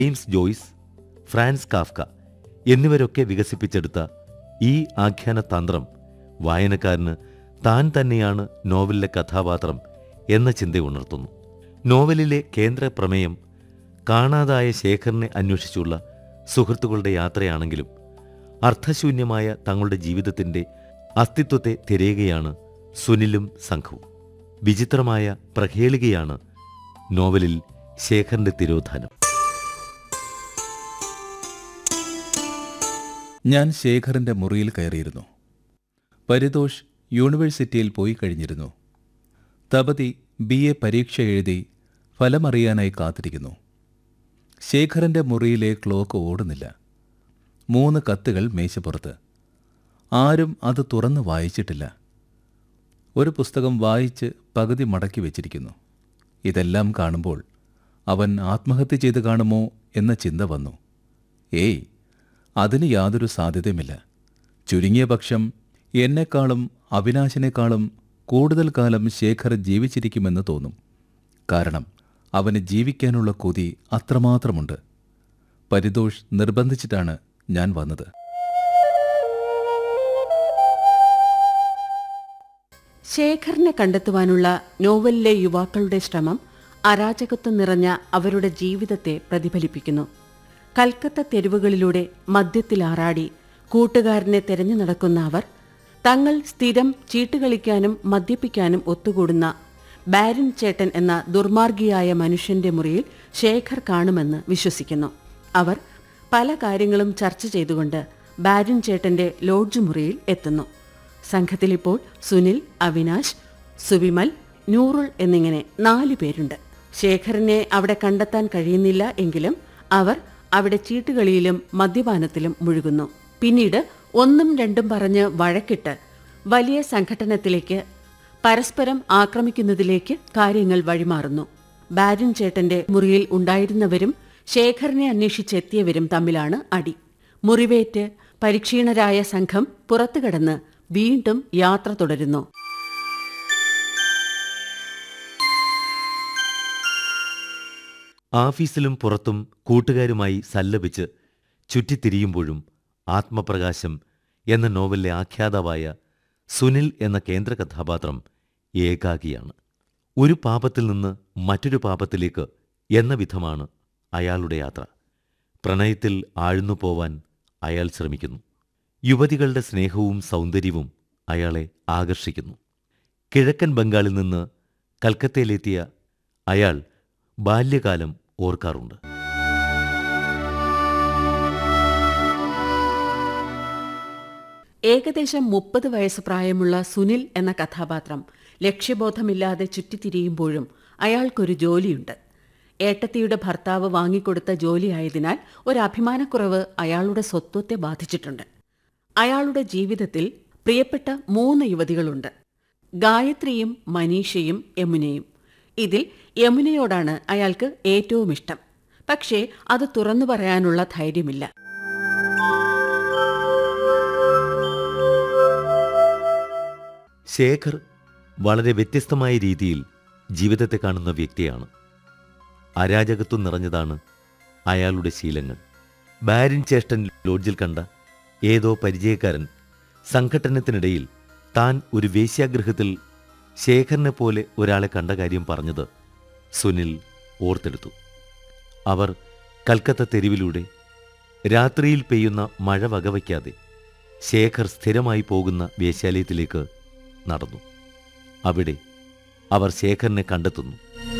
James Joyce Franz Kafka എന്നിവരൊക്കെ വികസിപ്പിച്ചെടുത്ത ഈ ആഖ്യാന തന്ത്രം വായനക്കാരന് താൻ തന്നെയാണ് നോവലിലെ കഥാപാത്രം എന്ന ചിന്ത ഉണർത്തുന്നു നോവലിലെ കേന്ദ്ര പ്രമേയം കാണാതായ ശേഖറിനെ അന്വേഷിച്ചുള്ള സുഹൃത്തുക്കളുടെ യാത്രയാണെങ്കിലും അർത്ഥശൂന്യമായ തങ്ങളുടെ ജീവിതത്തിന്റെ അസ്തിത്വത്തെ തിരയുകയാണ് സുനിലും സംഘവും വിചിത്രമായ പ്രഹേളികയാണ് നോവലിൽ ശേഖറിന്റെ തിരോധാനം ഞാൻ ശേഖറിന്റെ മുറിയിൽ കയറിയിരുന്നു പരിതോഷ് യൂണിവേഴ്സിറ്റിയിൽ പോയി കഴിഞ്ഞിരുന്നു തപതി ബി എ പരീക്ഷ എഴുതി ഫലമറിയാനായി കാത്തിരിക്കുന്നു ശേഖറിന്റെ മുറിയിലെ ക്ലോക്ക് ഓടുന്നില്ല മൂന്ന് കത്തുകൾ മേശപ്പുറത്ത് ആരും അത് തുറന്ന് വായിച്ചിട്ടില്ല ഒരു പുസ്തകം വായിച്ച് പകുതി മടക്കി വെച്ചിരിക്കുന്നു ഇതെല്ലാം കാണുമ്പോൾ അവൻ ആത്മഹത്യ ചെയ്ത് കാണുമോ എന്ന ചിന്ത വന്നു ഏയ് അതിന് യാതൊരു സാധ്യതയുമില്ല ചുരുങ്ങിയ പക്ഷം എന്നെക്കാളും അവിനാശിനേക്കാളും കൂടുതൽ കാലം ശേഖർ ജീവിച്ചിരിക്കുമെന്ന് തോന്നും കാരണം അവന് ജീവിക്കാനുള്ള കൊതി അത്രമാത്രമുണ്ട് പരിതോഷ് നിർബന്ധിച്ചിട്ടാണ് ഞാൻ വന്നത് ശേഖറിനെ കണ്ടെത്തുവാനുള്ള നോവലിലെ യുവാക്കളുടെ ശ്രമം അരാജകത്വം നിറഞ്ഞ അവരുടെ ജീവിതത്തെ പ്രതിഫലിപ്പിക്കുന്നു കൽക്കത്ത തെരുവുകളിലൂടെ മദ്യത്തിലാറാടി കൂട്ടുകാരനെ തെരഞ്ഞു നടക്കുന്ന അവർ തങ്ങൾ സ്ഥിരം ചീട്ടുകളിക്കാനും മദ്യപിക്കാനും ഒത്തുകൂടുന്ന ബാരൻ ചേട്ടൻ എന്ന ദുർമാർഗിയായ മനുഷ്യന്റെ മുറിയിൽ ശേഖർ കാണുമെന്ന് വിശ്വസിക്കുന്നു അവർ പല കാര്യങ്ങളും ചർച്ച ചെയ്തുകൊണ്ട് ബാരൻ ചേട്ടന്റെ ലോഡ്ജ് മുറിയിൽ എത്തുന്നു സംഘത്തിലിപ്പോൾ സുനിൽ അവിനാശ് സുവിമൽ നൂറുൾ എന്നിങ്ങനെ നാലു പേരുണ്ട് ശേഖറിനെ അവിടെ കണ്ടെത്താൻ കഴിയുന്നില്ല എങ്കിലും അവർ അവിടെ ചീട്ടുകളിയിലും മദ്യപാനത്തിലും മുഴുകുന്നു പിന്നീട് ഒന്നും രണ്ടും പറഞ്ഞ് വഴക്കിട്ട് വലിയ സംഘട്ടനത്തിലേക്ക് പരസ്പരം ആക്രമിക്കുന്നതിലേക്ക് കാര്യങ്ങൾ വഴിമാറുന്നു ബാരൻ ചേട്ടന്റെ മുറിയിൽ ഉണ്ടായിരുന്നവരും ശേഖറിനെ അന്വേഷിച്ചെത്തിയവരും തമ്മിലാണ് അടി മുറിവേറ്റ് പരിക്ഷീണരായ സംഘം പുറത്തുകടന്ന് വീണ്ടും യാത്ര തുടരുന്നു ആഫീസിലും പുറത്തും കൂട്ടുകാരുമായി സല്ലപിച്ച് ചുറ്റിത്തിരിയുമ്പോഴും ആത്മപ്രകാശം എന്ന നോവലിലെ ആഖ്യാതാവായ സുനിൽ എന്ന കേന്ദ്ര കഥാപാത്രം ഏകാകിയാണ് ഒരു പാപത്തിൽ നിന്ന് മറ്റൊരു പാപത്തിലേക്ക് എന്ന വിധമാണ് അയാളുടെ യാത്ര പ്രണയത്തിൽ ആഴ്ന്നു പോവാൻ അയാൾ ശ്രമിക്കുന്നു യുവതികളുടെ സ്നേഹവും സൗന്ദര്യവും അയാളെ ആകർഷിക്കുന്നു കിഴക്കൻ ബംഗാളിൽ നിന്ന് കൽക്കത്തയിലെത്തിയ അയാൾ ബാല്യകാലം ഓർക്കാറുണ്ട് ഏകദേശം മുപ്പത് വയസ്സ് പ്രായമുള്ള സുനിൽ എന്ന കഥാപാത്രം ലക്ഷ്യബോധമില്ലാതെ ചുറ്റിത്തിരിയുമ്പോഴും അയാൾക്കൊരു ജോലിയുണ്ട് ഏട്ടത്തിയുടെ ഭർത്താവ് വാങ്ങിക്കൊടുത്ത ജോലിയായതിനാൽ ഒരു അഭിമാനക്കുറവ് അയാളുടെ സ്വത്വത്തെ ബാധിച്ചിട്ടുണ്ട് അയാളുടെ ജീവിതത്തിൽ പ്രിയപ്പെട്ട മൂന്ന് യുവതികളുണ്ട് ഗായത്രിയും മനീഷയും യമുനയും ഇതിൽ യമുനയോടാണ് അയാൾക്ക് ഏറ്റവും ഇഷ്ടം പക്ഷേ അത് തുറന്നു പറയാനുള്ള ധൈര്യമില്ല ശേഖർ വളരെ വ്യത്യസ്തമായ രീതിയിൽ ജീവിതത്തെ കാണുന്ന വ്യക്തിയാണ് അരാജകത്വം നിറഞ്ഞതാണ് അയാളുടെ ശീലങ്ങൾ ബാരിൻ ചേഷ്ടൻ ലോഡ്ജിൽ കണ്ട ഏതോ പരിചയക്കാരൻ സംഘട്ടനത്തിനിടയിൽ താൻ ഒരു വേശ്യാഗൃഹത്തിൽ ശേഖറിനെ പോലെ ഒരാളെ കണ്ട കാര്യം പറഞ്ഞത് സുനിൽ ഓർത്തെടുത്തു അവർ കൽക്കത്ത തെരുവിലൂടെ രാത്രിയിൽ പെയ്യുന്ന മഴ വകവയ്ക്കാതെ ശേഖർ സ്ഥിരമായി പോകുന്ന വേശ്യാലയത്തിലേക്ക് നടന്നു അവിടെ അവർ ശേഖറിനെ കണ്ടെത്തുന്നു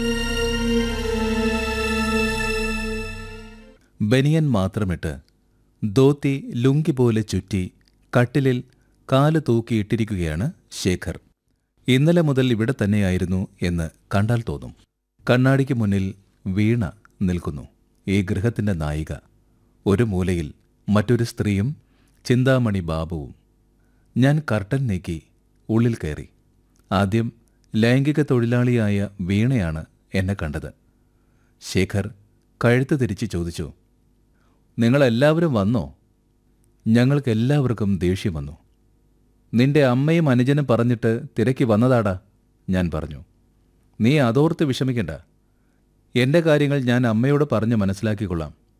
ബനിയൻ മാത്രമിട്ട് ധോത്തി ലുങ്കി പോലെ ചുറ്റി കട്ടിലിൽ കാല് തൂക്കിയിട്ടിരിക്കുകയാണ് ശേഖർ ഇന്നലെ മുതൽ ഇവിടെ തന്നെയായിരുന്നു എന്ന് കണ്ടാൽ തോന്നും കണ്ണാടിക്ക് മുന്നിൽ വീണ നിൽക്കുന്നു ഈ ഗൃഹത്തിന്റെ നായിക ഒരു മൂലയിൽ മറ്റൊരു സ്ത്രീയും ചിന്താമണി ബാബുവും ഞാൻ കർട്ടൻ നീക്കി ഉള്ളിൽ കയറി ആദ്യം ലൈംഗിക തൊഴിലാളിയായ വീണയാണ് എന്നെ കണ്ടത് ശേഖർ കഴുത്ത് തിരിച്ച് ചോദിച്ചു നിങ്ങളെല്ലാവരും വന്നോ ഞങ്ങൾക്കെല്ലാവർക്കും ദേഷ്യം വന്നു നിന്റെ അമ്മയും അനുജനും പറഞ്ഞിട്ട് തിരക്കി വന്നതാടാ ഞാൻ പറഞ്ഞു നീ അതോർത്ത് വിഷമിക്കണ്ട എൻ്റെ കാര്യങ്ങൾ ഞാൻ അമ്മയോട് പറഞ്ഞ് മനസ്സിലാക്കിക്കൊള്ളാം